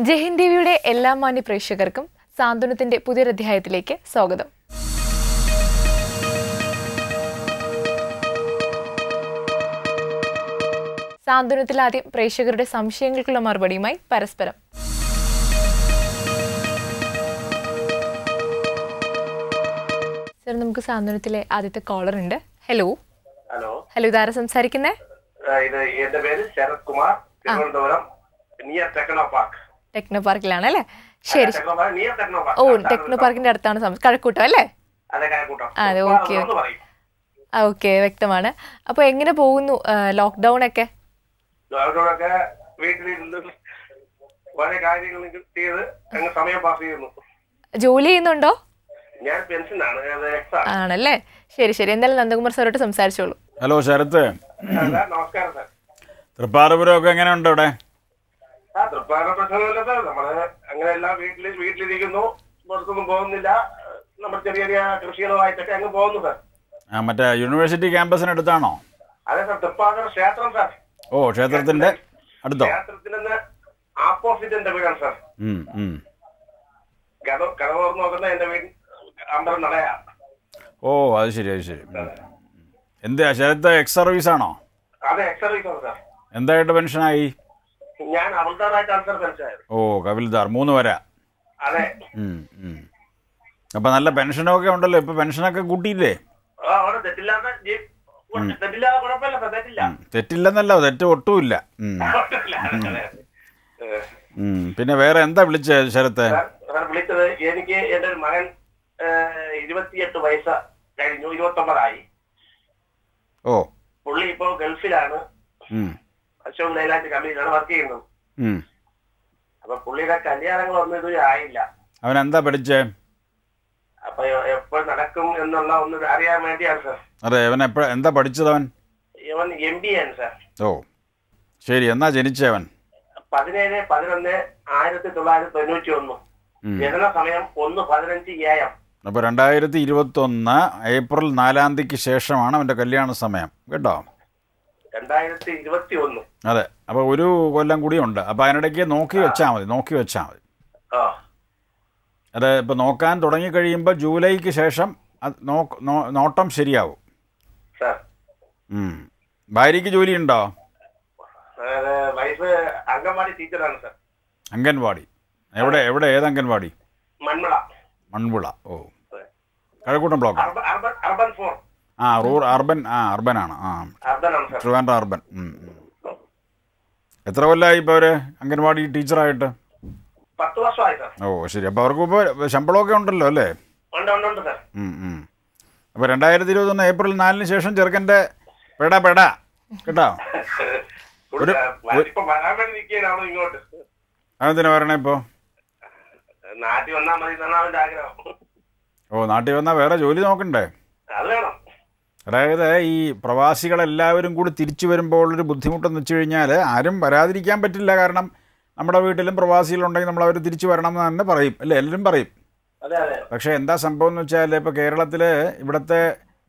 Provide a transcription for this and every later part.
ജയഹിൻ ടിവിയുടെ എല്ലാ മാന്യ പ്രേക്ഷകർക്കും സാന്ത്വനത്തിന്റെ പുതിയൊരധ്യായത്തിലേക്ക് സ്വാഗതം സാന്ത്വനത്തിൽ ആദ്യം പ്രേക്ഷകരുടെ സംശയങ്ങൾക്കുള്ള മറുപടിയുമായി പരസ്പരം സർ നമുക്ക് സാന്ത്വനത്തിലെ ആദ്യത്തെ കോളർ ഉണ്ട് ഹലോ ഹലോ ഹലോ ഇതാരാ സംസാരിക്കുന്നേ ആ, ഇത് എന്റെ പേര് Sarath Kumar Thiruvananthapuram near Techno Park Techno പാർക്കിലാണ് അല്ലേ ശരി ടെക്നോ പാർക്ക് നിയർ ടെക്നോ ഓ പാർക്ക് ടെക്നോ പാർക്കിന്റെ അടുത്താണ് സംസാ- കഴക്കൂട്ടം അല്ലേ അതെ കഴക്കൂട്ടം ആ, അതെ, ഉപ്പാ, ഓക്കേ, ഒന്ന് പറയും ഓക്കെ വ്യക്തമാണ് അപ്പോൾ എങ്ങനെ പോകുന്നു ലോക്ക്ഡൗൺ ഒക്കെ ലോക്ക്ഡൌണൊക്കെ വീട്ടിലിരുന്ന് വളരെ കാര്യങ്ങൾ ചെയ്ത് അങ്ങ് സമയം പാസ് ചെയ്യുന്നു ജോലി ചെയ്യുന്നുണ്ടോ ഞാൻ പെൻഷനാണ് അത് എക്സാ ആണല്ലേ ശരി ശരി എന്തായാലും നന്ദകുമാർ സാറോട്ട് സംസാരിച്ചോളൂ ഹലോ ശരത്ത് നമസ്കാരം സാർ തൃപ്പാറപുരമൊക്കെ എങ്ങനെയുണ്ട് ഇവിടെ ആ തൃപ്പാല പ്രശ്നമില്ല സാർ നമ്മള് അങ്ങനെയെല്ലാം വീട്ടിൽ വീട്ടിലിരിക്കുന്നു പുറത്തൊന്നും പോകുന്നില്ല നമ്മൾ ചെറിയ ചെറിയ കൃഷികളുമായിട്ടൊക്കെ അങ്ങ് പോകുന്നു സാർ ആ മറ്റേ യൂണിവേഴ്സിറ്റി ക്യാമ്പസിനടുത്താണോ അതെ സാർ തൃപ്പാക്കര ക്ഷേത്രം സാർ ഓ ക്ഷേത്രത്തിൻ്റെ അടുത്തോ ക്ഷേത്രത്തിന് ആപ്പോസിറ്റ് എന്റെ വീടാണ് സാർ ഉം, ഉം. കഥ കഥ തുറന്ന് നോക്കുന്ന എന്റെ വീട് അമ്പലം നടയാ ഓ അത് ശരി അത് ശരി ഉം. എന്താ ശരത്ത് എക്സ് സർവീസ് ആണോ അതെ എക്സർവീസ് ആണ് സാർ എന്തായിട്ട് പെൻഷനായി ഞാൻ അവൾദാറായിട്ടാണ് സാർ മനസ്സിലായത് ഓ കപിൽദാർ മൂന്ന് വര അതെ ഉം, ഉം. അപ്പം നല്ല പെൻഷനൊക്കെ ഉണ്ടല്ലോ ഇപ്പം പെൻഷനൊക്കെ കൂട്ടിയില്ലേ ആ, അവിടെ തെറ്റില്ലാത്ത ജീ- തെറ്റില്ലാതെ കുഴപ്പമില്ല സാർ തെറ്റില്ല ഉം. തെറ്റില്ലെന്നല്ല തെറ്റ് ഒട്ടുമില്ല ഉം. കുഴപ്പമില്ല. ഏ, ഉം. പിന്നെ വേറെ എന്താ വിളിച്ചത് ശരത്ത് സാർ സാർ വിളിച്ചത് എനിക്ക് എന്റെ ഒരു മകൻ ഏ, ഇരുപത്തിയെട്ട് വയസ്സ് കഴിഞ്ഞു ഇരുപത്തൊമ്പതായി ഓ പുള്ളി ഇപ്പോ ഗൾഫിലാണ് ഉം. അശോക് ലൈലാൻഡ് കമ്പനിയിലാണ് വർക്ക് ചെയ്യുന്നത് ഉം. അപ്പൊ പുള്ളിയുടെ കല്യാണങ്ങളൊന്നും ഇതുവരെ ആയില്ല അവൻ എന്താ പഠിച്ചേ അപ്പൊ എപ്പോൾ നടക്കും എന്നുള്ള ഒന്ന് അറിയാൻ വേണ്ടിയാണ് സാർ അതെ അവൻ എപ്പോഴ എന്താ പഠിച്ചത് അവൻ ഇവൻ എം ബി ആണ് സാർ ഓ ശരി എന്നാ ജനിച്ചവൻ പതിനേഴ് പതിനൊന്ന് ആയിരത്തി തൊള്ളായിരത്തി തൊണ്ണൂറ്റി ഒന്ന് ഉം. ജനന സമയം ഒന്ന് പതിനഞ്ച് എ എം അപ്പോൾ രണ്ടായിരത്തി ഇരുപത്തൊന്ന് ഏപ്രിൽ നാലാം തീയതിക്ക് ശേഷമാണ് അവൻ്റെ കല്യാണ സമയം കേട്ടോ രണ്ടായിരത്തി ഇരുപത്തി ഒന്ന് അതെ അപ്പോൾ ഒരു കൊല്ലം കൂടിയുണ്ട് അപ്പോൾ അതിനിടയ്ക്ക് നോക്കി വെച്ചാൽ മതി നോക്കി വെച്ചാൽ മതി ആ അത് ഇപ്പോൾ നോക്കാൻ തുടങ്ങിക്കഴിയുമ്പോൾ ജൂലൈക്ക് ശേഷം അത് നോക്ക് നോ- നോട്ടം ശരിയാവും സാർ ഉം. ഭാര്യയ്ക്ക് ജോലിയുണ്ടോ അതായത് വൈഫ് അംഗൻവാടി ടീച്ചറാണ് സാർ അംഗൻവാടി എവിടെ എവിടെ ഏത് അംഗൻവാടി മൺമള മൺവിള ഓ Kazhakkoottam block urban urban urban four ആ റൂർ അർബൻ ആ അർബനാണ് ആ അർബൻ ആണ് സാർ ട്രിവാൻഡ്രം അർബൻ ഉം, ഉം. എത്ര കൊല്ലമായി ഇപ്പോൾ അവർ അംഗൻവാടി ടീച്ചറായിട്ട് പത്ത് വർഷമായി സാർ ഓ ശരി അപ്പോൾ അവർക്ക് ഇപ്പോൾ ശമ്പളമൊക്കെ ഉണ്ടല്ലോ അല്ലേ ഉണ്ട് ഉണ്ട് ഉണ്ട് സാർ ഉം, ഉം. അപ്പോൾ രണ്ടായിരത്തി ഇരുപത്തൊന്ന് ഏപ്രിൽ നാലിന് ശേഷം ചെറുക്കൻ്റെ പെട പെട കേട്ടോ പുള്ളി, ആ, ഇപ്പൊ വരാൻ വേണ്ടി നിൽക്കുകയാണ് ഇങ്ങോട്ട് അതെന്തിനാ വരണേ ഇപ്പോൾ നാട്ടിൽ വന്നാൽ മതി എന്നാണ് അവന്റെ ആഗ്രഹം ഓ നാട്ടിൽ വന്നാൽ വേറെ ജോലി നോക്കണ്ടേ അത് വേണം അതായത് ഈ പ്രവാസികളെല്ലാവരും കൂടി തിരിച്ചു വരുമ്പോൾ ഉള്ളൊരു ബുദ്ധിമുട്ടെന്ന് വെച്ച് കഴിഞ്ഞാൽ ആരും വരാതിരിക്കാൻ പറ്റില്ല കാരണം നമ്മുടെ വീട്ടിലും പ്രവാസികളുണ്ടെങ്കിൽ നമ്മൾ അവർ തിരിച്ചു വരണം എന്ന് തന്നെ പറയും അല്ലേ എല്ലാവരും പറയും അതെ അതെ പക്ഷേ എന്താ സംഭവം എന്ന് വെച്ചാൽ ഇപ്പോൾ കേരളത്തിൽ ഇവിടുത്തെ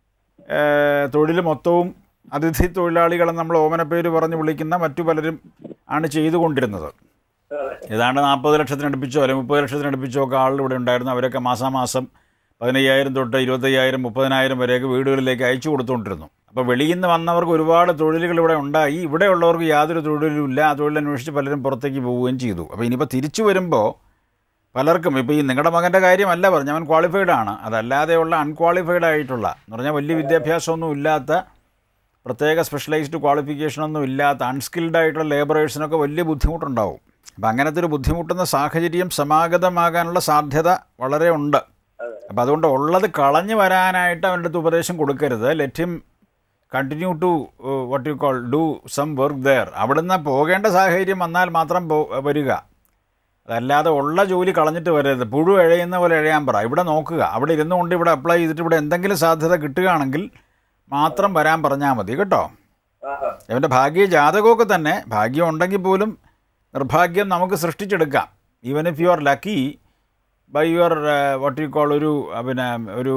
ഏഹ്, തൊഴിൽ മൊത്തവും അതിഥി തൊഴിലാളികളെ നമ്മൾ ഓമനപ്പേര് പറഞ്ഞ് വിളിക്കുന്ന മറ്റു പലരും ആണ് ചെയ്തുകൊണ്ടിരുന്നത് അതെ ഏതാണ്ട് നാൽപ്പത് ലക്ഷത്തിനടുപ്പിച്ചോ അല്ലെങ്കിൽ മുപ്പത് ലക്ഷത്തിനടുപ്പിച്ചോ ഒക്കെ ആളുകൾ ഇവിടെ ഉണ്ടായിരുന്നു അവരൊക്കെ മാസാമാസം പതിനയ്യായിരം തൊട്ട് ഇരുപത്തയ്യായിരം മുപ്പതിനായിരം വരെയൊക്കെ വീടുകളിലേക്ക് അയച്ചു കൊടുത്തുകൊണ്ടിരുന്നു അപ്പോൾ വെളിയിൽ നിന്ന് വന്നവർക്ക് ഒരുപാട് തൊഴിലുകൾ ഇവിടെ ഉണ്ടായി ഇവിടെയുള്ളവർക്ക് യാതൊരു തൊഴിലും ഇല്ല ആ തൊഴിൽ അന്വേഷിച്ച് പലരും പുറത്തേക്ക് പോവുകയും ചെയ്തു അപ്പോൾ ഇനിയിപ്പോൾ തിരിച്ചു വരുമ്പോൾ പലർക്കും ഇപ്പോൾ ഈ നിങ്ങളുടെ മകൻ്റെ കാര്യമല്ല പറഞ്ഞു അവൻ ക്വാളിഫൈഡ് ആണ് അതല്ലാതെയുള്ള അൺക്വാളിഫൈഡ് ആയിട്ടുള്ള എന്ന് പറഞ്ഞാൽ വലിയ വിദ്യാഭ്യാസമൊന്നും ഇല്ലാത്ത പ്രത്യേക സ്പെഷ്യലൈസ്ഡ് ക്വാളിഫിക്കേഷനൊന്നും ഇല്ലാത്ത അൺസ്കിൽഡ് ആയിട്ടുള്ള ലേബറേഴ്സിനൊക്കെ വലിയ ബുദ്ധിമുട്ടുണ്ടാവും അപ്പം അങ്ങനത്തെ ഒരു ബുദ്ധിമുട്ടുന്ന സാഹചര്യം സമാഗതമാകാനുള്ള സാധ്യത വളരെ ഉണ്ട് അപ്പം അതുകൊണ്ട് ഉള്ളത് കളഞ്ഞു വരാനായിട്ട് അവൻ്റെ അടുത്ത് ഉപദേശം കൊടുക്കരുത് let him continue to what you call do some work there അവിടുന്ന് പോകേണ്ട സാഹചര്യം വന്നാൽ മാത്രം പോ വരിക അതല്ലാതെ ഉള്ള ജോലി കളഞ്ഞിട്ട് വരരുത് പുഴു എഴയുന്ന പോലെ എഴയാൻ പറ ഇവിടെ നോക്കുക അവിടെ ഇരുന്നുകൊണ്ട് ഇവിടെ അപ്ലൈ ചെയ്തിട്ട് ഇവിടെ എന്തെങ്കിലും സാധ്യത കിട്ടുകയാണെങ്കിൽ മാത്രം വരാൻ പറഞ്ഞാൽ മതി കേട്ടോ ആഹാ. ഇവൻ്റെ ഭാഗ്യ ജാതകമൊക്കെ തന്നെ ഭാഗ്യം ഉണ്ടെങ്കിൽ പോലും നിർഭാഗ്യം നമുക്ക് സൃഷ്ടിച്ചെടുക്കാം even if you are lucky by your what you call ഒരു uh, പിന്നെ ഒരു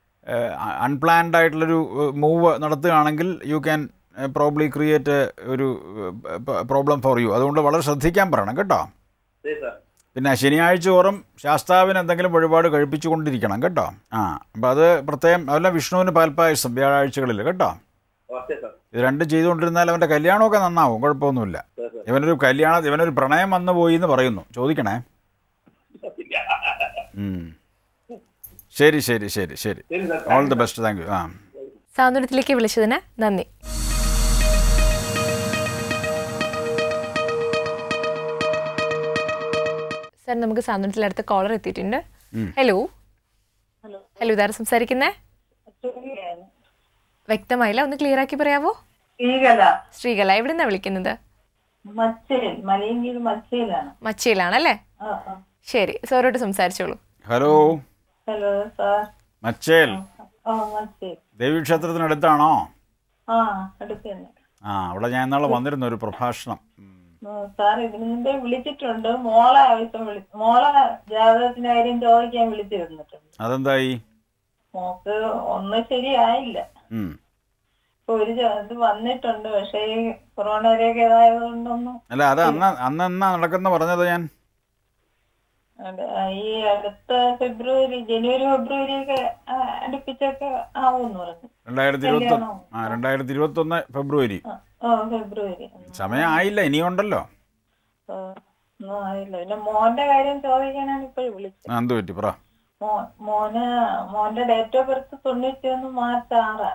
അൺപ്ലാൻഡ് ആയിട്ടുള്ളൊരു മൂവ് നടത്തുകയാണെങ്കിൽ യു ക്യാൻ പ്രോബ്ലി ക്രിയേറ്റ് ഒരു പ്രോബ്ലം ഫോർ യു അതുകൊണ്ട് വളരെ ശ്രദ്ധിക്കാൻ പറയണം കേട്ടോ ശരി സാർ പിന്നെ ശനിയാഴ്ച തോറും ശാസ്താവിന് എന്തെങ്കിലും വഴിപാട് കഴിപ്പിച്ചുകൊണ്ടിരിക്കണം കേട്ടോ ആ അപ്പം അത് പ്രത്യേകം അതല്ല വിഷ്ണുവിന് പാൽപ്പായസം വ്യാഴാഴ്ചകളിൽ കേട്ടോ ഓക്കെ സാർ ഇത് രണ്ടും ചെയ്തുകൊണ്ടിരുന്നാൽ അവൻ്റെ കല്യാണമൊക്കെ നന്നാവും കുഴപ്പമൊന്നുമില്ല സാർ സാർ ഇവനൊരു കല്യാണ ഇവനൊരു പ്രണയം വന്നു പോയി എന്ന് പറയുന്നു ചോദിക്കണേ ഉം. ശരി ശരി ശരി ശരി ശരി sir all the best thank you ആ സാന്ത്വനത്തിലേക്ക് വിളിച്ചതിന് നന്ദി സാർ നമുക്ക് സാന്ത്വനത്തിൽ അടുത്ത കോളർ എത്തിയിട്ടുണ്ട് ഹലോ ഹലോ ഇതാരും സംസാരിക്കുന്നേ വ്യക്തമായില്ല ഒന്ന് ക്ലിയർ ആക്കി പറയാവോ ശ്രീകല ശ്രീകല എവിടെ നിന്നാണ് വിളിക്കുന്നത് മച്ചയിൽ മലയങ്കീഴ് മച്ചയിലാണ് മച്ചയിലാണല്ലേ ആ, ആ. ശരി സാറോട് സംസാരിച്ചോളൂ ഹലോ ഹലോ സാർ മച്ചേൽ ആ മച്ചയിൽ ദേവീക്ഷേത്രത്തിനടുത്താണോ ആ അടുത്ത് തന്നെ ആ അവിടെ ഞാൻ ഇന്നാളെ വന്നിരുന്നു ഒരു പ്രഭാഷണം ഉം. ആ, സാർ ഇതിനു മുമ്പേ വിളിച്ചിട്ടുണ്ട് മോളെ ആവശ്യം വിളി മോളെ ജാതകത്തിന്റെ കാര്യം ചോദിക്കാൻ വിളിച്ചിരുന്നിട്ടുണ്ട് അതെന്തായി മോക്ക് ഒന്നും ശരിയായില്ല ഉം. ഇപ്പൊ ഒരു ജാ- ഇത് വന്നിട്ടുണ്ട് പക്ഷേ ഈ കൊറോണയൊക്കെ ഇതായതുകൊണ്ടൊന്നും അല്ല അത് അന്ന് അന്ന് എന്നാ നടക്കുന്ന പറഞ്ഞത് ഞാൻ അത് ഈ അടുത്ത ഫെബ്രുവരി ജനുവരി ഫെബ്രുവരി ഒക്കെ ആ, അടുപ്പിച്ചൊക്കെ ആവുമെന്ന് പറഞ്ഞു രണ്ടായിരത്തി ഇരുപത്തി കല്യാണം. ആ രണ്ടായിരത്തി ഇരുപത്തൊന്ന് ഫെബ്രുവരി ആ, ആ ഫെബ്രുവരി സമയം ആയില്ല ഇനിയുണ്ടല്ലോ ആ, ഒന്നും ആയില്ല പിന്നെ മോന്റെ കാര്യം ചോദിക്കാനാണ് ഇപ്പോഴും വിളിച്ചത് ആ എന്ത് പറ്റി പറ മോ മോന് മോന്റെ ഡേറ്റ് ഓഫ് ബർത്ത് തൊണ്ണൂറ്റി ഒന്ന് മാർച്ച് ആറാണ്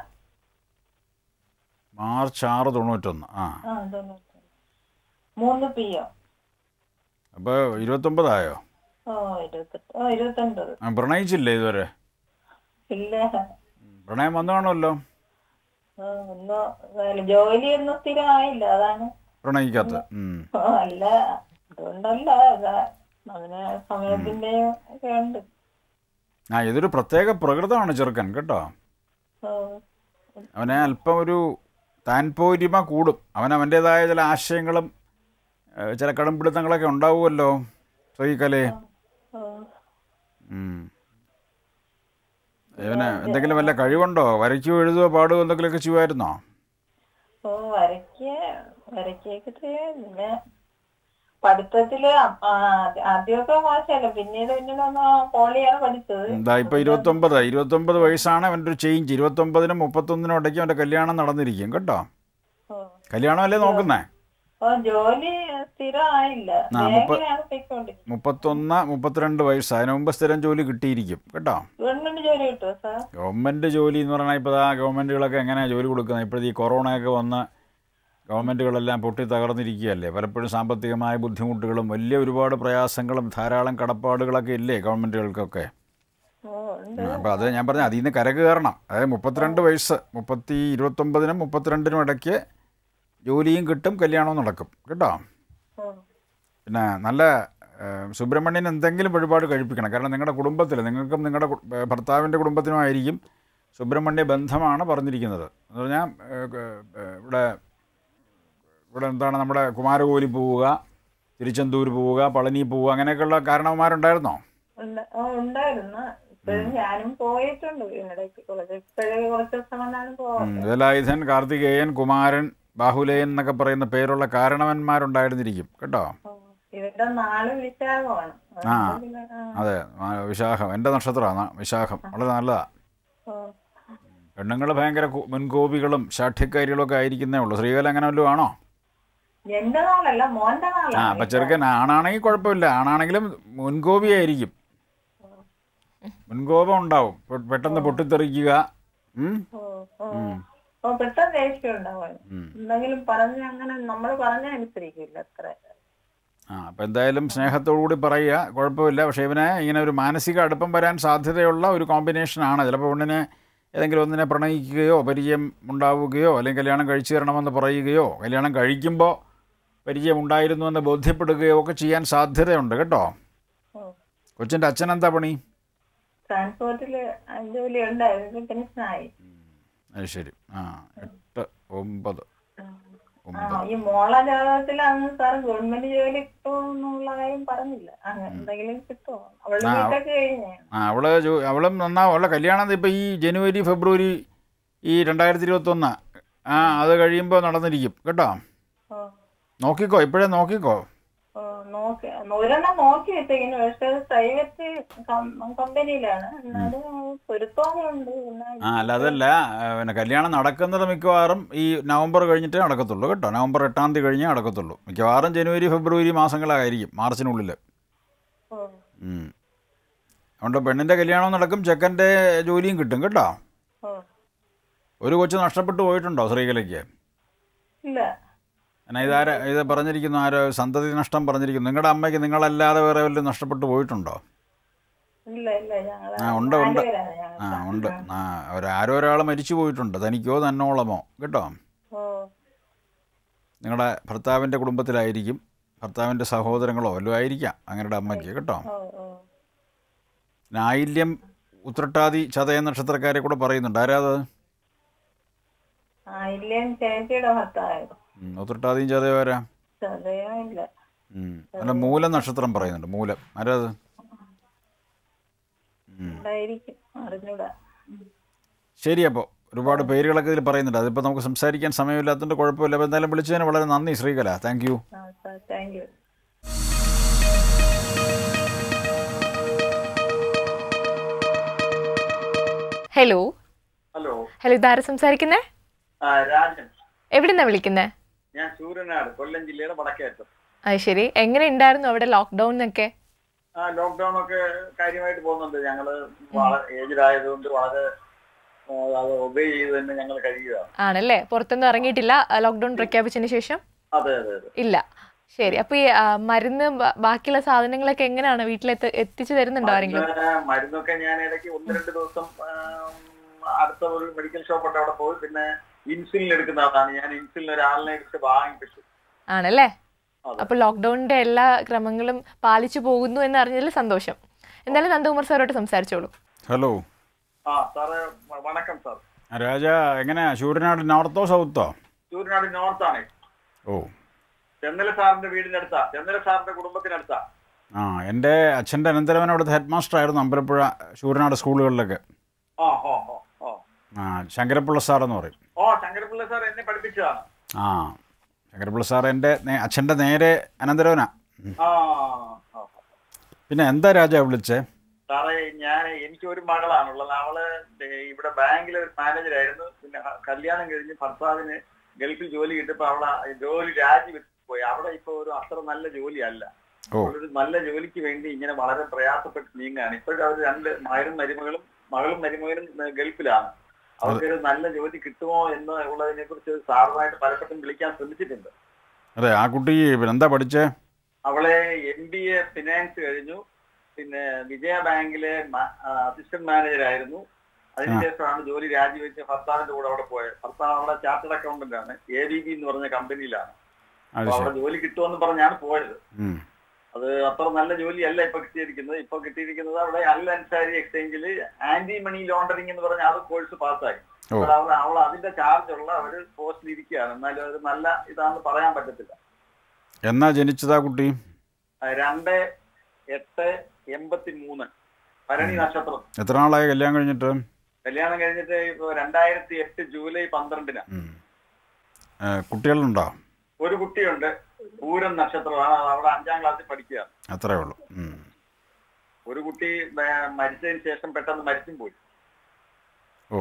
മാർച്ച് ആറ് തൊണ്ണൂറ്റൊന്ന് ആ ആ തൊണ്ണൂറ്റി മൂന്ന് പി ഒ അപ്പോൾ ഇരുപത്തൊമ്പതായോ ഓ ഇരുപത്തെട്ട് ഓ ഇരുപത്തൊൻപത് ആ, പ്രണയിച്ചില്ലേ ഇതുവരെ ഇല്ല പ്രണയം വന്നു കാണുമല്ലോ ആ, ഒന്നും ജോലിയൊന്നും സ്ഥിരമായില്ല അതാണ് പ്രണയിക്കാത്ത ഉം. ഓ, അല്ല അതുകൊണ്ടല്ല അതാ അതിന് സമയത്തിന്റെയും ഒക്കെ ഉണ്ട് ആ ഇതൊരു പ്രത്യേക പ്രകൃതമാണ് ചെറുക്കൻ കേട്ടോ ഓ, അവനെ അല്പം ഒരു താൻപോരിമ കൂടും അവൻ അവൻ്റേതായ ചില ആശയങ്ങളും ഏഹ്, ചില കടുംപിടുത്തങ്ങളൊക്കെ ഉണ്ടാവുമല്ലോ ശ്രീകലേ ഓ. ഉം. ഇവന് എന്തെങ്കിലും വല്ല കഴിവുണ്ടോ വരയ്ക്കുകയോ എഴുതുകയോ പാടുകയോ എന്തെങ്കിലുമൊക്കെ ചെയ്യുമായിരുന്നോ ഓ വരയ്ക്ക വരയ്ക്കൊക്കെ ചെയ്യാം പിന്നെ പഠിത്തത്തില് ആ- ആ- ആദ്യമൊക്കെ മോശമല്ല പിന്നീട് പിന്നീട് ഒന്ന് പോളിയാണ് പഠിച്ചത് എന്താ ഇപ്പം ഇരുപത്തൊമ്പത് ഇരുപത്തൊമ്പത് വയസ്സാണ് അവൻ്റെ ഒരു ചേഞ്ച് ഇരുപത്തൊമ്പതിനും മുപ്പത്തൊന്നിനും ഇടയ്ക്ക് അവൻ്റെ കല്യാണം നടന്നിരിക്കും കേട്ടോ ഓ. കല്യാണമല്ലേ നോക്കുന്നേ ഓ ജോലി സ്ഥിരമായില്ല ആ, മുപ്പ- ബാങ്കിലാണ് പോയിക്കൊണ്ടിരിക്കുന്നത് മുപ്പത്തൊന്ന് മുപ്പത്തിരണ്ട് വയസ്സ് അതിന് മുമ്പ് സ്ഥിരം ജോലി കിട്ടിയിരിക്കും കേട്ടോ ഗവൺമെന്റ് ജോലി കിട്ടുമോ സാർ ഗവൺമെൻറ് ജോലി എന്ന് പറഞ്ഞാൽ ഇപ്പോൾ ആ ഗവൺമെൻറ്റുകളൊക്കെ എങ്ങനെയാണ് ജോലി കൊടുക്കുന്നത് ഇപ്പോഴത്തെ ഈ കൊറോണയൊക്കെ വന്ന് ഗവൺമെൻറ്റുകളെല്ലാം പൊട്ടി തകർന്നിരിക്കുകയല്ലേ പലപ്പോഴും സാമ്പത്തികമായ ബുദ്ധിമുട്ടുകളും വലിയ ഒരുപാട് പ്രയാസങ്ങളും ധാരാളം കടപ്പാടുകളൊക്കെ ഇല്ലേ ഗവൺമെൻറ്റുകൾക്കൊക്കെ ഓ ഉണ്ട് അപ്പോൾ അത് ഞാൻ പറഞ്ഞ അതിൽ നിന്ന് കരകയറണം അതായത് മുപ്പത്തിരണ്ട് വയസ്സ് മുപ്പത്തി ഇരുപത്തൊമ്പതിനും മുപ്പത്തിരണ്ടിനും ഇടയ്ക്ക് ജോലിയും കിട്ടും കല്യാണവും നടക്കും കേട്ടോ ഓ. പിന്നെ നല്ല ഏഹ്, സുബ്രഹ്മണ്യൻ എന്തെങ്കിലും വഴിപാട് കഴിപ്പിക്കണം കാരണം നിങ്ങളുടെ കുടുംബത്തിൽ നിങ്ങൾക്കും നിങ്ങളുടെ കു- ഏഹ്, ഭർത്താവിൻ്റെ കുടുംബത്തിനുമായിരിക്കും സുബ്രഹ്മണ്യ ബന്ധമാണ് പറഞ്ഞിരിക്കുന്നത് എന്ന് പറഞ്ഞാൽ ഏഹ്, ഏഹ്, ഇവിടെ ഇവിടെ എന്താണ് നമ്മുടെ കുമാരകോലി പോവുക തിരുച്ചെന്തൂർ പോവുക പളനി പോവുക അങ്ങനെയൊക്കെയുള്ള കാരണവന്മാരുണ്ടായിരുന്നോ ഉണ്ട്- ഓ, ഉണ്ടായിരുന്നു ഇപ്പോഴും ഞാനും പോയിട്ടുണ്ട് ഇടയ്ക്ക് കുറച്ച് ഇപ്പോഴേ കുറച്ച് ദിവസം കൊണ്ടാണ് പോകുന്നത് വേലായുധൻ കാർത്തികേയൻ കുമാരൻ ബാഹുലേയൻ എന്നൊക്കെ പറയുന്ന പേരുള്ള കാരണവന്മാരുണ്ടായിരുന്നിരിക്കും കേട്ടോ ഓ, ഇവരുടെ നാള് വിശാഖമാണ് ആ. അതുകൊണ്ട് പിന്നെ, ആ, അതെ ആ, വിശാഖം എൻ്റെ നക്ഷത്രമാണ് വിശാഖം വളരെ നല്ലതാണ് ഓ. പെണ്ണുങ്ങൾ ഭയങ്കര കു- മുൻകോപികളും ശാഠ്യക്കാരികളും ഒക്കെ ആയിരിക്കുന്നേ ഉള്ളൂ സ്ത്രീകൾ അങ്ങനെ വല്ലതും ആണോ എന്റെ നാളല്ല മോന്റെ ആ നാളാണ് അപ്പം ചെറുക്കൻ ആണാണെങ്കിൽ കുഴപ്പമില്ല ആണാണെങ്കിലും മുൻകോപിയായിരിക്കും മുൻകോപം ഉണ്ടാവും പെ- പെട്ടെന്ന് പൊട്ടിത്തെറിക്കുക ഉം? ഓ, ഓ. ഓ പെട്ടെന്ന് ദേഷ്യം ഉണ്ടാവും ഉം. എന്തെങ്കിലും പറഞ്ഞ അങ്ങനെ നമ്മൾ പറഞ്ഞ അനുസരിക്കില്ല അത്ര ആ അപ്പം എന്തായാലും സ്നേഹത്തോടു കൂടി പറയുക കുഴപ്പമില്ല പക്ഷേ ഇവനെ ഇങ്ങനെ ഒരു മാനസിക അടുപ്പം വരാൻ സാധ്യതയുള്ള ഒരു കോമ്പിനേഷനാണ് ചിലപ്പോൾ പെണ്ണിനെ ഏതെങ്കിലും ഒന്നിനെ പ്രണയിക്കുകയോ പരിചയം ഉണ്ടാവുകയോ അല്ലെങ്കിൽ കല്യാണം കഴിച്ചു തരണമെന്ന് പറയുകയോ കല്യാണം കഴിക്കുമ്പോൾ പരിചയം ഉണ്ടായിരുന്നു എന്ന് ബോധ്യപ്പെടുകയോ ഒക്കെ ചെയ്യാൻ സാധ്യതയുണ്ട് കേട്ടോ ഓ. കൊച്ചിൻ്റെ അച്ഛൻ എന്താ പണി ട്രാൻസ്പോർട്ടില് ജോലി ഉണ്ടായിരുന്നു പെൻഷനായി അത് ശരി ആ എട്ട് ഒമ്പത് ആ ഈ മോള ജാതകത്തിലാണ് സാർ ഗവൺമെന്റ് ജോലി കിട്ടുമെന്നുള്ള കാര്യം പറഞ്ഞില്ല അങ്ങനെ എന്തെങ്കിലും കിട്ടുമോ അവളുടെ ആ, വീട്ടൊക്കെ കഴിഞ്ഞേ ആ അവള് ജോ- അവളും നന്നാവും അവളുടെ കല്യാണം ഇപ്പോൾ ഈ ജനുവരി ഫെബ്രുവരി ഈ രണ്ടായിരത്തി ഇരുപത്തൊന്ന് ആ അത് കഴിയുമ്പോൾ നടന്നിരിക്കും കേട്ടോ ഓ നോക്കിക്കോ ഇപ്പോഴേ നോക്കിക്കോ ഓ നോക്കി ഒരെണ്ണം നോക്കി വെച്ചേക്കുന്നു പക്ഷെ അത് പ്രൈവറ്റ് കമ്പനിയിലാണ് എന്നാലും പൊരുത്തമുണ്ട് എന്നാൽ ആ അല്ല അതല്ല ആ, പിന്നെ കല്യാണം നടക്കുന്നത് മിക്കവാറും ഈ നവംബർ കഴിഞ്ഞിട്ടേ നടക്കത്തുള്ളൂ കേട്ടോ നവംബർ എട്ടാം തീയതി കഴിഞ്ഞേ നടക്കത്തുള്ളൂ മിക്കവാറും ജനുവരി ഫെബ്രുവരി മാസങ്ങളായിരിക്കും മാർച്ചിനുള്ളിൽ ഓ, ഉം. അതുകൊണ്ട് പെണ്ണിൻ്റെ കല്യാണവും നടക്കും ചെക്കൻ്റെ ജോലിയും കിട്ടും കേട്ടോ ഓ. ഒരു കൊച്ചു നഷ്ടപ്പെട്ടു പോയിട്ടുണ്ടോ ശ്രീകലയ്ക്ക് ഇല്ല എന്നാ ഇതാര ഇത് പറഞ്ഞിരിക്കുന്നു ആരോ സന്തതി നഷ്ടം പറഞ്ഞിരിക്കുന്നു നിങ്ങളുടെ അമ്മയ്ക്ക് നിങ്ങളല്ലാതെ വേറെ വല്ലതും നഷ്ടപ്പെട്ടു പോയിട്ടുണ്ടോ ഇല്ല ഇല്ല ഞങ്ങള് ആ ഉണ്ട് ഉണ്ട് നാലുപേരാണ് ഞങ്ങൾ ആ ഉണ്ട് ആ ഒരു ആരോ ഒരാൾ മരിച്ചു പോയിട്ടുണ്ട് തനിക്കോ തന്നോളമോ കേട്ടോ ഓ നിങ്ങളുടെ ഭർത്താവിൻ്റെ കുടുംബത്തിലായിരിക്കും ഭർത്താവിൻ്റെ സഹോദരങ്ങളോ വല്ലതും ആയിരിക്കാം അങ്ങയുടെ അമ്മയ്ക്ക് കേട്ടോ ഓ ഓ ആയില്യം ഉത്രട്ടാതി ചതയ നക്ഷത്രക്കാരെ കൂടെ പറയുന്നുണ്ട് ആരാ അത് ആ ഇല്ലേം ചേച്ചിയുടെ ഭർത്താവായിരുന്നു ഉം, ഉത്രട്ടാതിയും ചതയോ ആരാ ചതയോ ഇല്ല ഉം. അല്ല മൂലം നക്ഷത്രം പറയുന്നുണ്ട് മൂലം ആരാ അത് ഉണ്ടായിരിക്കും അറിഞ്ഞൂടാ ശരി അപ്പോൾ ഒരുപാട് പേരുകളൊക്കെ ഇതിൽ പറയുന്നുണ്ട് അതിപ്പോൾ നമുക്ക് സംസാരിക്കാൻ സമയമില്ലാത്തതുകൊണ്ട് കുഴപ്പമില്ല അപ്പോൾ എന്തായാലും വിളിച്ചതിന് വളരെ നന്ദി ശ്രീകല താങ്ക് യു ആ sir thank you hello hello hello ഇതാരാ സംസാരിക്കുന്നേ ആ രാജൻ എവിടുന്നാ വിളിക്കുന്നേ ഞാൻ സൂര്യനാട് കൊല്ലം ജില്ലയുടെ വടക്കേറ്റം അത് ശരി എങ്ങനെ ഉണ്ടായിരുന്നു അവിടെ ലോക്ക്ഡൌൺ എന്നൊക്കെ ആ ലോക്ക്ഡൌൺ ഒക്കെ കാര്യമായിട്ട് പോകുന്നുണ്ട് ഞങ്ങള് വളരെ ഏജ്ഡ് ആയതുകൊണ്ട് വളരെ ആ, അത് ഒബേ ചെയ്ത് തന്നെ ഞങ്ങൾ കഴിയുകയാണ് ആണല്ലേ പുറത്തൊന്നും ഇറങ്ങിയിട്ടില്ല ലോക്ക്ഡൌൺ പ്രഖ്യാപിച്ചതിന് ശേഷം അതെ അതെ അതെ ഇല്ല ശരി അപ്പൊ ഈ ആ, മരുന്ന് ബ- ബാക്കിയുള്ള സാധനങ്ങളൊക്കെ എങ്ങനെയാണ് വീട്ടിൽ എത്തിച്ചു തരുന്നുണ്ടോ ആരെങ്കിലും മരുന്ന് മരുന്നൊക്കെ ഞാൻ ഇടയ്ക്ക് ഒന്ന് രണ്ട് ദിവസം ആ, അടുത്ത ഒരു മെഡിക്കൽ ഷോപ്പ് ഉണ്ട് അവിടെ പോയി പിന്നെ ഇൻസുലിൻ എടുക്കുന്ന ആളാണ് ഞാൻ ഇൻസുലിൻ ഒരാളിനെ എടുത്ത് വാങ്ങിപ്പിച്ചു ആണല്ലേ അതെ. അപ്പൊ ലോക്ക്ഡൌണിന്റെ എല്ലാ ക്രമങ്ങളും പാലിച്ചു പോകുന്നു എന്ന് അറിഞ്ഞതിൽ സന്തോഷം എന്തായാലും നന്ദകുമാർ സാറോട്ട് സംസാരിച്ചോളൂ ഹലോ ആ സാറേ വ- വണക്കം സാർ രാജ എങ്ങനെയാ ശൂരനാട് നോർത്തോ സൗത്തോ സൂര്യനാട് നോർത്താണ് ഓ ചെന്നല സാറിന്റെ വീടിന്റെ അടുത്താ ചെന്നല സാറിന്റെ കുടുംബത്തിനടുത്താ ആ എൻ്റെ അച്ഛൻ്റെ അനന്തരവൻ അവിടുത്തെ ഹെഡ് മാസ്റ്റർ ആയിരുന്നു അമ്പലപ്പുഴ ശൂരനാട് സ്കൂളുകളിലൊക്കെ ഓ ഓ ഓ ഓ ആ ശങ്കരപ്പിള്ള സാർ എന്ന് പറയും ഓ ശങ്കരപിള്ള സാർ എന്നെ പഠിപ്പിച്ചതാണ് ആ ശങ്കരപ്പിള്ള സാർ എൻ്റെ നേ- അച്ഛൻ്റെ നേരെ അനന്തരവനാ ഉം. ആ ആ. പിന്നെ എന്താ രാജ വിളിച്ചേ സാറേ ഞാൻ എനിക്ക് ഒരു മകളാണുള്ളത് അവള് ദേ ഇവിടെ ബാങ്കിലെ ഒരു മാനേജറായിരുന്നു പിന്നെ ഹ- കല്യാണം കഴിഞ്ഞ് ഭർത്താവിന് ഗൾഫിൽ ജോലി കിട്ടിയപ്പോ അവളെ ആ ജോലി രാജിവെച്ച് പോയി അവിടെ ഇപ്പൊ ഒരു അത്ര നല്ല ജോലിയല്ല ഓ ഒരു നല്ല ജോലിക്ക് വേണ്ടി ഇങ്ങനെ വളരെ പ്രയാസപ്പെട്ട് നീങ്ങാണ് ഇപ്പോഴും അവർ രണ്ട് മകനും മരുമകളും മകളും മരുമകനും ഏ, ഗൾഫിലാണ് അവർക്കൊരു നല്ല ജോലി കിട്ടുമോ എന്ന് ഉള്ളതിനെ കുറിച്ച് സാറുമായിട്ട് പലപ്പോഴും വിളിക്കാൻ ശ്രമിച്ചിട്ടുണ്ട് അതെ ആ കുട്ടി പിന്നെ എന്താ പഠിച്ചേ അവളെ എം ബി എ ഫിനാൻസ് കഴിഞ്ഞു പിന്നെ വിജയ ബാങ്കിലെ അസിസ്റ്റന്റ് മാനേജർ ആയിരുന്നു അതിനുശേഷമാണ് ജോലി രാജിവെച്ച് ഭർത്താവിന്റെ കൂടെ അവിടെ പോയത് ഭർത്താവ് അവിടെ ചാർട്ടേഡ് അക്കൗണ്ടന്റ് ആണ് എ ബി ബി എന്ന് പറഞ്ഞ കമ്പനിയിലാണ് അത് അപ്പൊ അവിടെ ശരി ജോലി കിട്ടുമെന്ന് പറഞ്ഞാണ് പോയത് ഉം. അത് അത്ര നല്ല ജോലിയല്ല ഇപ്പൊ കിട്ടിയിരിക്കുന്നത് ഇപ്പൊ കിട്ടിയിരിക്കുന്നത് അവിടെ അൽ അൻസാരി എക്സ്ചേഞ്ചിൽ ആന്റി മണി ലോണ്ടറിംഗ് എന്ന് പറഞ്ഞ അത് കോഴ്സ് പാസ്സായി ഓ അപ്പോൾ അവൾ അവൾ അതിന്റെ ചാർജ് ഉള്ള അവര് പോസ്റ്റിൽ ഇരിക്കുകയാണ് എന്നാലും അത് നല്ല ഇതാണെന്ന് പറയാൻ പറ്റത്തില്ല എന്നാ ജനിച്ചതാ കുട്ടി ആ, രണ്ട് എട്ട് എൺപത്തി മൂന്ന് ഭരണി നക്ഷത്രം എത്ര നാളായി കല്യാണം കഴിഞ്ഞിട്ട് കല്യാണം കഴിഞ്ഞിട്ട് ഇപ്പൊ രണ്ടായിരത്തി എട്ട് ജൂലൈ പന്ത്രണ്ടിന് ഉം. ഏ, കുട്ടികളുണ്ടോ ഒരു കുട്ടിയുണ്ട് പൂരം നക്ഷത്രമാണ് അത് അവിടെ അഞ്ചാം ക്ലാസ്സിൽ പഠിക്കുക അത്രേ ഉള്ളൂ ഉം. ഒരു കുട്ടി ഏർ, മരിച്ചതിന് ശേഷം പെട്ടെന്ന് മരിച്ചും പോയി ഓ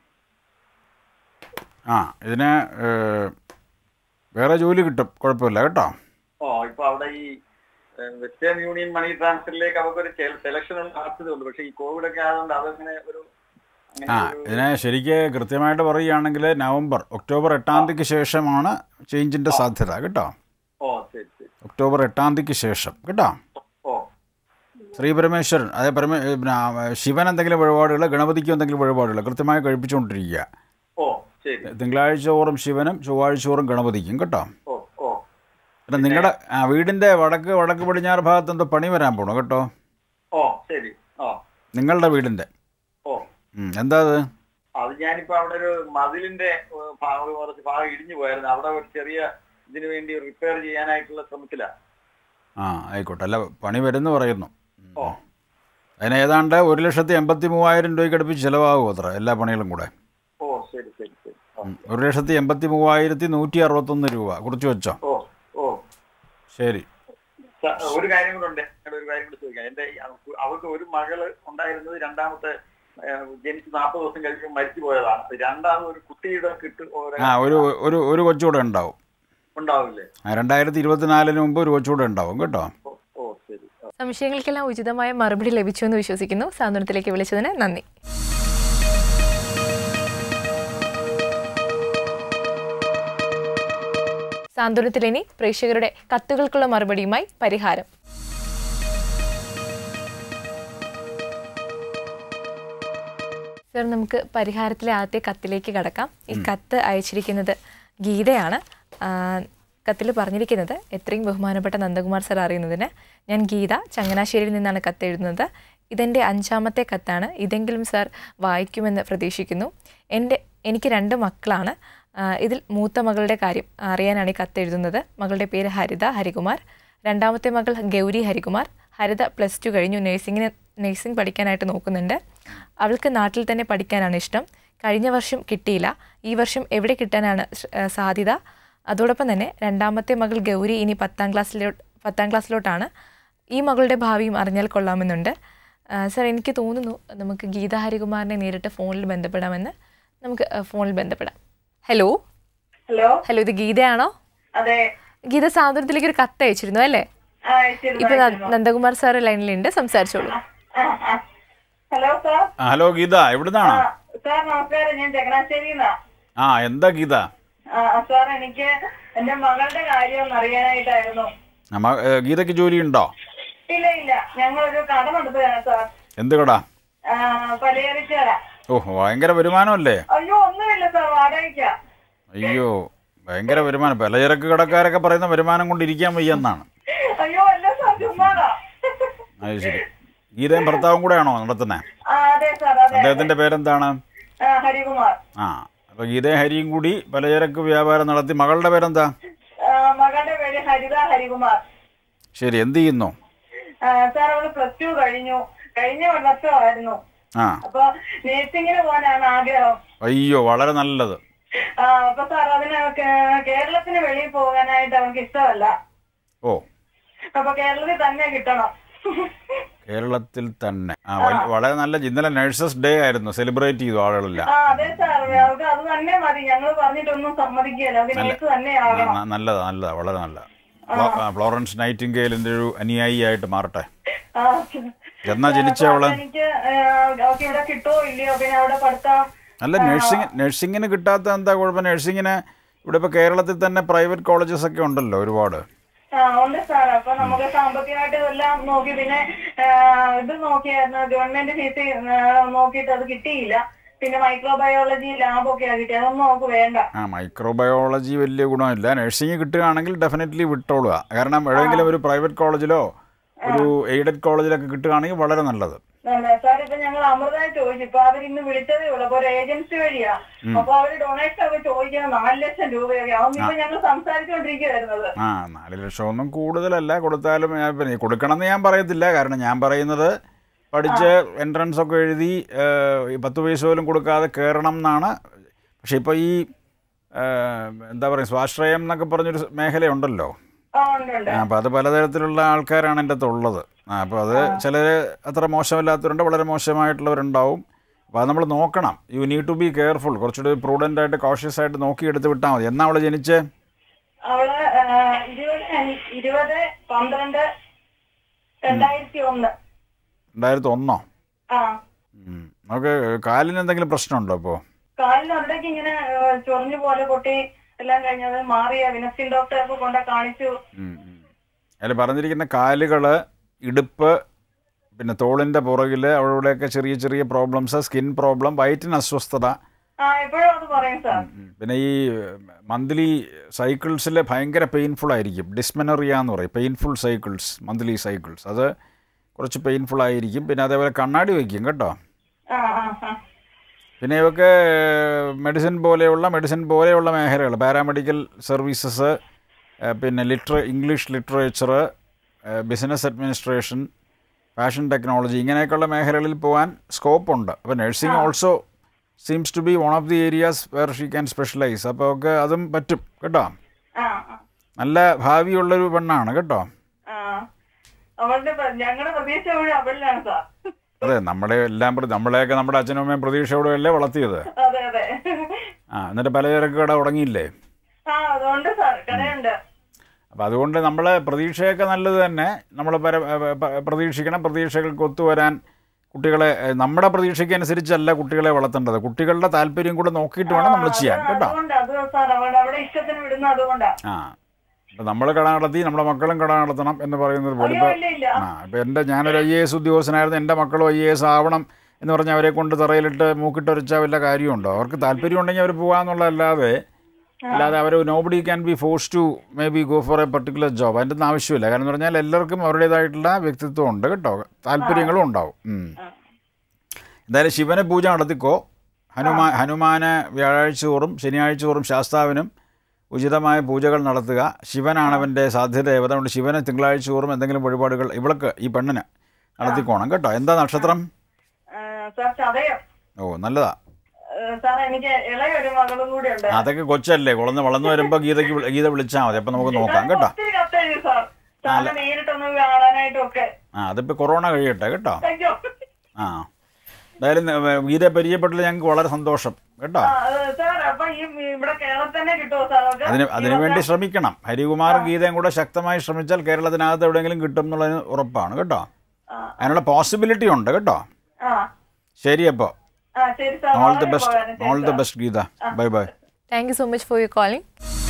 ആ ഇതിന് ഏ, വേറെ ജോലി കിട്ടും കുഴപ്പമില്ല കേട്ടോ ഓ ഇപ്പൊ അവിടെ ഈ ഏർ, വെസ്റ്റേൺ യൂണിയൻ മണി ട്രാൻസ്ഫറിലേക്ക് അവർക്കൊരു സെലക്ഷൻ നടത്തുന്നുണ്ട് പക്ഷെ ഈ കോവിഡ് ഒക്കെ ആയതുകൊണ്ട് അതങ്ങനെ ഒരു അങ്ങനെ ആ ഒരു- ഇതിനെ ശരിക്ക് കൃത്യമായിട്ട് പറയുകയാണെങ്കിൽ നവംബർ ഒക്ടോബർ എട്ടാം തീയതിക്ക് ശേഷമാണ് ചേഞ്ചിൻ്റെ സാധ്യത കേട്ടോ ഓ ശരി ശരി ഒക്ടോബർ എട്ടാം തീയതിക്ക് ശേഷം കേട്ടോ ഓ ശ്രീ പരമേശ്വരൻ അതെ പരമേ പിന്നെ ആ, ശിവൻ എന്തെങ്കിലും വഴിപാടുകൾ ഗണപതിക്ക് എന്തെങ്കിലും വഴിപാടുകൾ കൃത്യമായി കഴിപ്പിച്ചുകൊണ്ടിരിക്കുക ഓ ശരി തിങ്കളാഴ്ച ഓറും ശിവനും ചൊവ്വാഴ്ച ഓറും ഗണപതിക്കും കേട്ടോ ഓ ഓ പിന്നെ നിങ്ങളുടെ ആ വീടിൻ്റെ വടക്ക് വടക്ക് പടിഞ്ഞാറ് ഭാഗത്ത് എന്തോ പണി വരാൻ പോണു കേട്ടോ ഓ ശരി ഓ നിങ്ങളുടെ വീടിൻ്റെ ഓ ഉം, എന്താ അത് അത് ഞാനിപ്പോ അവിടെ ഒരു മതിലിന്റെ ഏഹ്, ഭാഗം കുറച്ച് ഭാഗം ഇടിഞ്ഞു പോയായിരുന്നു അവിടെ ഒരു ചെറിയ ഇതിനു വേണ്ടി റിപ്പയർ ചെയ്യാനായിട്ടുള്ള ശ്രമത്തിലാണ് ആ ആയിക്കോട്ടെ അല്ല പണി വരുന്നു പറയുന്നു ഉം. ഓ അതിന് ഏതാണ്ട് ഒരു ലക്ഷത്തി എൺപത്തി മൂവായിരം രൂപയ്ക്ക് അടുപ്പിച്ച് ചിലവാകും അത്ര എല്ലാ പണികളും കൂടെ ഓ ശരി ശരി ശരി ഓ ഉം. ഒരു ലക്ഷത്തി എൺപത്തി മൂവായിരത്തി നൂറ്റി അറുപത്തൊന്ന് രൂപ കുറിച്ച് വെച്ചോ ഓ ഓ ശരി സ- ഒരു കാര്യം കൂടെ ഉണ്ട് എന്നോട് ഒരു കാര്യം കൂടെ ചോദിക്കാം എന്റെ ഈ അവൾക്ക് അവൾക്ക് ഒരു മകള് ഉണ്ടായിരുന്നത് രണ്ടാമത്തെ ഏഹ്, ജനിച്ച് നാൽപ്പത് ദിവസം കഴിയുമ്പോൾ മരിച്ചു പോയതാണ് അപ്പൊ രണ്ടാമത് ഒരു കുട്ടിയുടെ കിട്ട് ആ ഒരു ഒരു ഒരു കൊച്ചുകൂടെ ഉണ്ടാവും ഉണ്ടാവില്ലേ ആ, രണ്ടായിരത്തി ഇരുപത്തിനാലിന് മുമ്പ് ഒരു കൊച്ചുകൂടെ ഉണ്ടാവും കേട്ടോ ഓ ഓ ശരി ആ. സംശയങ്ങൾക്കെല്ലാം ഉചിതമായ മറുപടി ലഭിച്ചു എന്ന് വിശ്വസിക്കുന്നു സാന്ത്വനത്തിലേക്ക് വിളിച്ചതിന് നന്ദി സാന്ത്വനത്തിലിനി പ്രേക്ഷകരുടെ കത്തുകൾക്കുള്ള മറുപടിയുമായി പരിഹാരം സർ നമുക്ക് പരിഹാരത്തിലെ ആദ്യത്തെ കത്തിലേക്ക് കടക്കാം ഈ കത്ത് അയച്ചിരിക്കുന്നത് ഗീതയാണ് കത്തിൽ പറഞ്ഞിരിക്കുന്നത് എത്രയും ബഹുമാനപ്പെട്ട നന്ദകുമാർ സർ അറിയുന്നതിന് ഞാൻ ഗീത ചങ്ങനാശ്ശേരിയിൽ നിന്നാണ് കത്ത് എഴുതുന്നത് ഇതെൻ്റെ അഞ്ചാമത്തെ കത്താണ് ഇതെങ്കിലും സർ വായിക്കുമെന്ന് പ്രതീക്ഷിക്കുന്നു എൻ്റെ എനിക്ക് രണ്ട് മക്കളാണ് ആ, ഇതിൽ മൂത്ത മകളുടെ കാര്യം അറിയാനാണ് ഈ കത്ത് എഴുതുന്നത് മകളുടെ പേര് ഹരിത ഹരികുമാർ രണ്ടാമത്തെ മകൾ ഗൗരി ഹരികുമാർ ഹരിത പ്ലസ് ടു കഴിഞ്ഞു നഴ്സിങ്ങിന് നഴ്സിംഗ് പഠിക്കാനായിട്ട് നോക്കുന്നുണ്ട് അവൾക്ക് നാട്ടിൽ തന്നെ പഠിക്കാനാണ് ഇഷ്ടം കഴിഞ്ഞ വർഷം കിട്ടിയില്ല ഈ വർഷം എവിടെ കിട്ടാനാണ് ശ്ര- ആ, സാധ്യത അതോടൊപ്പം തന്നെ രണ്ടാമത്തെ മകൾ ഗൗരി ഇനി പത്താം ക്ലാസ്സിലോട്ട് പത്താം ക്ലാസ്സിലോട്ടാണ് ഈ മകളുടെ ഭാവിയും അറിഞ്ഞാൽ കൊള്ളാമെന്നുണ്ട് ആ, സർ എനിക്ക് തോന്നുന്നു നമുക്ക് ഗീത ഹരികുമാറിനെ നേരിട്ട് ഫോണിൽ ബന്ധപ്പെടാമെന്ന് നമുക്ക് ആ, ഫോണിൽ ബന്ധപ്പെടാം ഹലോ ഹലോ ഹലോ ഇത് ഗീതയാണോ അതെ ഗീത സാന്ത്വനത്തിലേക്ക് ഒരു കത്ത് അയച്ചിരുന്നു അല്ലേ ആ, അയച്ചിരുന്നു, ഇപ്പൊ ന- അയച്ചിരുന്നു. നന്ദകുമാർ സാർ ലൈനിലുണ്ട് സംസാരിച്ചോളൂ ആ, ആ. ഹലോ സാർ ആ, ഹലോ ഗീത എവിടുന്നാണ് ആ, സാർ നമസ്കാരം ഞാൻ ചങ്ങനാശ്ശേരിന്നാ ആ എന്താ ഗീത ആ, സാർ എനിക്ക് എന്റെ മകളുടെ കാര്യം ഒന്ന് അറിയാനായിട്ടായിരുന്നു ആ, മ- ഏ, ഗീതയ്ക്ക് ജോലി ഉണ്ടോ ഇല്ല ഇല്ല ഞങ്ങളൊരു കട നടത്തുകയാണ് സാർ എന്ത് കടാ ആ, പലചരക്കട ഓ ഭയങ്കര വരുമാനമല്ലേ അയ്യോ ഒന്നുമില്ല സാർ വാടകയ്ക്ക അയ്യോ ഭയങ്കര വരുമാനം പലചരക്ക് കടക്കാരൊക്കെ പറയുന്ന വരുമാനം കൊണ്ട് ഇരിക്കാൻ വയ്യെന്നാണ് അയ്യോ അല്ല സാർ ചുമ്മാതാ അത് ശരി ഗീതയും ഭർത്താവും കൂടെയാണോ നടത്തുന്നത് ആ അതെ സാർ അതെ അദ്ദേഹത്തിന്റെ പേരെന്താണ് ആ, ഹരികുമാർ ആ അപ്പൊ ഗീതയും ഹരിയും കൂടി പലചരക്ക് വ്യാപാരം നടത്തി മകളുടെ പേരെന്താ ആ, മകളുടെ പേര് ഹരിത ഹരികുമാർ ശരി എന്ത് ചെയ്യുന്നു ആ, സാർ അവള് പ്ലസ് ടു കഴിഞ്ഞു കഴിഞ്ഞ വർഷമായിരുന്നു ആ അപ്പൊ നേഴ്സിംഗിന് പോകാനാണ് ആഗ്രഹം അയ്യോ വളരെ നല്ലത് ആ, അപ്പൊ സാർ അതിന് കേ- കേരളത്തിന് വെളിയിൽ പോകാനായിട്ട് അവർക്ക് ഇഷ്ടമല്ല ഓ അപ്പൊ കേരളത്തിൽ തന്നെ കിട്ടണം കേരളത്തിൽ തന്നെ ആ വൽ- വളരെ നല്ല ഇന്നലെ നഴ്സസ് ഡേ ആയിരുന്നു സെലിബ്രേറ്റ് ചെയ്തു ആളുകളെല്ലാം ആ അതെ സാർ അവർക്ക് അത് തന്നെ മതി ഞങ്ങൾ പറഞ്ഞിട്ടൊന്നും സമ്മതിക്കുകയല്ല അവർക്ക് നേഴ്സ് തന്നെ ആകണം ന- നല്ലതാ നല്ലതാ വളരെ നല്ലതാ ഫ്ലോ- ആ, ഫ്ലോറൻസ് നൈറ്റിംഗേലിന്റെ ഒരു അനുയായി ആയിട്ട് മാറട്ടെ ആ, എന്നാ ജനിച്ച അപ്പൊ അവള് എനിക്ക് ആ, അവർക്ക് ഇവിടെ കിട്ടുമോ ഇല്ലയോ പിന്നെ അവിടെ പഠിത്തം അല്ല നഴ്സിംഗ് നഴ്സിംഗിന് കിട്ടാത്ത എന്താ കുഴപ്പം നഴ്സിംഗിന് ഇവിടെ ഇപ്പോൾ കേരളത്തിൽ തന്നെ പ്രൈവറ്റ് കോളേജസ് ഒക്കെ ഉണ്ടല്ലോ ഒരുപാട് ആ ഉണ്ട് സാർ അപ്പൊ നമുക്ക് സാമ്പത്തികമായിട്ട് ഇതെല്ലാം നോക്കി പിന്നെ ആ, ഇത് നോക്കിയായിരുന്നു ഗവൺമെന്റ് ഫീസ് നോക്കിയിട്ട് അത് കിട്ടിയില്ല പിന്നെ മൈക്രോബയോളജി ലാബൊക്കെയാ കിട്ടി അതൊന്നും നമുക്ക് വേണ്ട ആ മൈക്രോബയോളജി വലിയ ഗുണമില്ല നഴ്സിംഗ് കിട്ടുകയാണെങ്കിൽ ഡെഫിനറ്റ്ലി വിട്ടോളുക കാരണം എവിടെയെങ്കിലും ഒരു പ്രൈവറ്റ് കോളേജിലോ ഒരു എയ്ഡഡ് കോളേജിലൊക്കെ കിട്ടുകയാണെങ്കിൽ വളരെ നല്ലത് അല്ല, സാർ ഇപ്പൊ ഞങ്ങൾ അമൃതയെ ചോദിച്ചു ഇപ്പൊ അവർ ഇന്ന് വിളിച്ചതേ ഉള്ളൂ അപ്പൊ ഒരു ഏജൻസി വഴിയാ അപ്പൊ അവര് ഡൊണേഷൻ ഒക്കെ ചോദിക്കുന്നത് നാല് ലക്ഷം രൂപയൊക്കെ അതൊന്നും ഇപ്പൊ ഞങ്ങൾ സംസാരിച്ചുകൊണ്ടിരിക്കുകയായിരുന്നത് ആ നാല് ലക്ഷം ഒന്നും കൂടുതലല്ല കൊടുത്താലും ഞാൻ പിന്നെ കൊടുക്കണമെന്ന് ഞാൻ പറയത്തില്ല കാരണം ഞാൻ പറയുന്നത് പഠിച്ച് എൻട്രൻസ് ഒക്കെ എഴുതി ഏഹ്, ഈ പത്ത് പൈസ പോലും കൊടുക്കാതെ കയറണം എന്നാണ് പക്ഷെ ഇപ്പോൾ ഈ ഏഹ്, എന്താ പറയുക സ്വാശ്രയം എന്നൊക്കെ പറഞ്ഞൊരു മേഖലയുണ്ടല്ലോ ആ ഉണ്ട് ഉണ്ട് ആ, അപ്പോൾ അത് പലതരത്തിലുള്ള ആൾക്കാരാണ് എൻ്റെ അടുത്ത് ഉള്ളത് ആ, അപ്പോൾ അത് ചിലർ അത്ര മോശമല്ലാത്തവരുണ്ട് വളരെ മോശമായിട്ടുള്ളവരുണ്ടാവും അപ്പോൾ അത് നമ്മൾ നോക്കണം you need to be careful കുറച്ചുകൂടി പ്രൂഡൻ്റ് ആയിട്ട് കോഷ്യസ് ആയിട്ട് നോക്കി എടുത്ത് വിട്ടാൽ മതി എന്നാ അവൾ ജനിച്ചേ അവള് ആ, ഇരുപത് അഞ്ച്- ഇരുപത് പന്ത്രണ്ട് രണ്ടായിരത്തി ഒന്ന് രണ്ടായിരത്തി ഒന്നോ ആ ഉം. നമുക്ക് കാലിന് എന്തെങ്കിലും പ്രശ്നമുണ്ടോ അപ്പോൾ കാലിന് അവിടേക്ക് ഇങ്ങനെ ആ, ചൊറിഞ്ഞു പോലെ പൊട്ടി എല്ലാം കഴിഞ്ഞത് മാറിയ വിനസ്റ്റിൻ ഡോക്ടറെ കൊണ്ട് കാണിച്ചു അതിൽ പറഞ്ഞിരിക്കുന്ന കാലുകൾ ഇടുപ്പ് പിന്നെ തോളിൻ്റെ പുറകിൽ അവിടെയൊക്കെ ചെറിയ ചെറിയ പ്രോബ്ലംസ് സ്കിൻ പ്രോബ്ലം വയറ്റിന് അസ്വസ്ഥത ആ എപ്പോഴും അത് പറയും സാർ ഉം. പിന്നെ ഈ മന്ത്ലി സൈക്കിൾസിൽ ഭയങ്കര പെയിൻഫുൾ ആയിരിക്കും ഡിസ്മെനറിയ എന്ന് പറയും പെയിൻഫുൾ സൈക്കിൾസ് മന്ത്ലി സൈക്കിൾസ് അത് കുറച്ച് പെയിൻഫുൾ ആയിരിക്കും പിന്നെ അതേപോലെ കണ്ണാടി വയ്ക്കും കേട്ടോ ആ ആ ആ പിന്നെ ഇവർക്ക് മെഡിസിൻ പോലെയുള്ള മെഡിസിൻ പോലെയുള്ള മേഖലകൾ പാരാമെഡിക്കൽ സർവീസസ് പിന്നെ ലിറ്ററ English literature business administration fashion technology ഇങ്ങനെയൊക്കെയുള്ള മേഖലകളിൽ പോകാൻ സ്കോപ്പ് ഉണ്ട് അപ്പോൾ nursing also seems to be one of the areas where she can specialise അപ്പോൾ ഒക്കെ അതും പറ്റും കേട്ടോ ആ ആ നല്ല ഭാവിയുള്ളൊരു പെണ്ണാണ് കേട്ടോ ആ അവളുടെ പ്ര- ഞങ്ങളുടെ പ്രതീക്ഷ മുഴുവൻ അവളിലാണ് സാർ അതെ നമ്മുടെ എല്ലാം പ്ര- നമ്മളെയൊക്കെ നമ്മുടെ അച്ഛനും അമ്മയും പ്രതീക്ഷയോടെയല്ലേ വളർത്തിയത് അതെ അതെ ആ എന്നിട്ട് പലചരക്ക് കട തുടങ്ങിയില്ലേ ആ അതുകൊണ്ട് സാർ കടയുണ്ട് അപ്പം അതുകൊണ്ട് നമ്മൾ പ്രതീക്ഷയൊക്കെ നല്ലത് തന്നെ നമ്മൾ പര പ- പ്രതീക്ഷിക്കണം പ്രതീക്ഷകൾക്ക് ഒത്തുവരാൻ കുട്ടികളെ ഏഹ്, നമ്മുടെ പ്രതീക്ഷയ്ക്ക് അനുസരിച്ചല്ല കുട്ടികളെ വളർത്തേണ്ടത് കുട്ടികളുടെ താല്പര്യം കൂടെ നോക്കിയിട്ട് വേണം നമ്മൾ ചെയ്യാൻ അത് കേട്ടോ അതുകൊണ്ട് അത് സാർ അവളുടെ അവിടെ ഇഷ്ടത്തിന് വിടുന്ന അതുകൊണ്ടാ ആ അപ്പം നമ്മൾ കട നടത്തി നമ്മുടെ മക്കളും കട നടത്തണം എന്ന് പറയുന്നത് പോലെ അയ്യോ ഇപ്പോൾ ഇല്ല ഇല്ല ആ ഇപ്പം എൻ്റെ ഞാനൊരു ഐ എ എസ് ഉദ്യോഗസ്ഥനായിരുന്നു എൻ്റെ മക്കളും ഐ എ എസ് ആവണം എന്ന് പറഞ്ഞാൽ അവരെ കൊണ്ട് തറയിലിട്ട് മൂക്കിട്ടൊരച്ചാൽ വല്ല കാര്യമുണ്ടോ അവർക്ക് താല്പര്യം ഉണ്ടെങ്കിൽ അവർ പോകാമെന്നുള്ളതല്ലാതെ അല്ലാതെ അവർ nobody can be force to maybe go for a particular job അതിൻ്റെ ഒന്നും ആവശ്യമില്ല കാരണം എന്ന് പറഞ്ഞാൽ എല്ലാവർക്കും അവരുടേതായിട്ടുള്ള വ്യക്തിത്വം ഉണ്ട് കേട്ടോ താല്പര്യങ്ങളും ഉണ്ടാവും ഉം. എന്തായാലും ശിവനെ പൂജ നടത്തിക്കോ ഹനുമാൻ ഹനുമാന് വ്യാഴാഴ്ച തോറും ശനിയാഴ്ച തോറും ശാസ്താവിനും ഉചിതമായ പൂജകൾ നടത്തുക ശിവനാണ് അവൻ്റെ സാധ്യത അതുകൊണ്ട് ശിവന് തിങ്കളാഴ്ച തോറും എന്തെങ്കിലും വഴിപാടുകൾ ഇവൾക്ക് ഈ പെണ്ണിന് നടത്തിക്കോണം കേട്ടോ എന്താ നക്ഷത്രം ആ, സാർ ചതയം ഓ നല്ലതാ ആ, സാർ എനിക്ക് ഇളയ ഒരു മകളും കൂടി ഉണ്ട് അതൊക്കെ കൊച്ചല്ലേ വളർന്ന് വളർന്നു വരുമ്പോൾ ഗീതയ്ക്ക് വിളി- ഗീത വിളിച്ചാൽ മതി അപ്പം നമുക്ക് നോക്കാം കേട്ടോ ഒത്തിരി കത്തെഴുതി സാർ സാറിനെ നേരിട്ടൊന്ന് കാണാനായിട്ടും ഒക്കെ ആ അതിപ്പോൾ കൊറോണ കഴിയട്ടെ കേട്ടോ അയ്യോ ആ എന്തായാലും ഏ, ഗീതയെ പരിചയപ്പെട്ടതിൽ ഞങ്ങൾക്ക് വളരെ സന്തോഷം കേട്ടോ ആ, അത് സാർ അപ്പൊ ഈ ഇവിടെ കേരളത്തിൽ തന്നെ കിട്ടുമോ സാർ അവർക്ക്? അതിന് അതിനു വേണ്ടി ശ്രമിക്കണം ഹരികുമാറും ഗീതയും കൂടെ ശക്തമായി ശ്രമിച്ചാൽ കേരളത്തിനകത്ത് എവിടെയെങ്കിലും കിട്ടും എന്നുള്ളതിന് ഉറപ്പാണ് കേട്ടോ ആ. അതിനുള്ള പോസിബിലിറ്റി ഉണ്ട് കേട്ടോ ആ ശരി അപ്പോൾ ആ ശരി സാർ ഓൾ ദി വളരെ ബെസ്റ്റ് ഉപകാരം. ശരി all the sir. Best Geetha bye bye thank you so much for your calling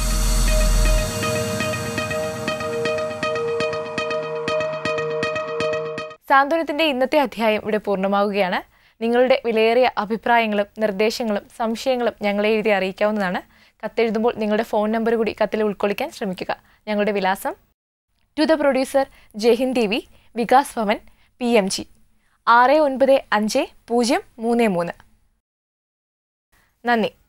സാന്ത്വനത്തിന്റെ ഇന്നത്തെ അധ്യായം ഇവിടെ പൂർണ്ണമാവുകയാണ് നിങ്ങളുടെ വിലയേറിയ അഭിപ്രായങ്ങളും നിർദ്ദേശങ്ങളും സംശയങ്ങളും ഞങ്ങളെ എഴുതി അറിയിക്കാവുന്നതാണ് കത്തെഴുതുമ്പോൾ നിങ്ങളുടെ ഫോൺ നമ്പർ കൂടി കത്തിൽ ഉൾക്കൊള്ളിക്കാൻ ശ്രമിക്കുക ഞങ്ങളുടെ വിലാസം to the producer Jaihind T V Vikas Bhavan P M G ആറ് ഒൻപത് അഞ്ച് പൂജ്യം മൂന്ന് മൂന്ന് നന്ദി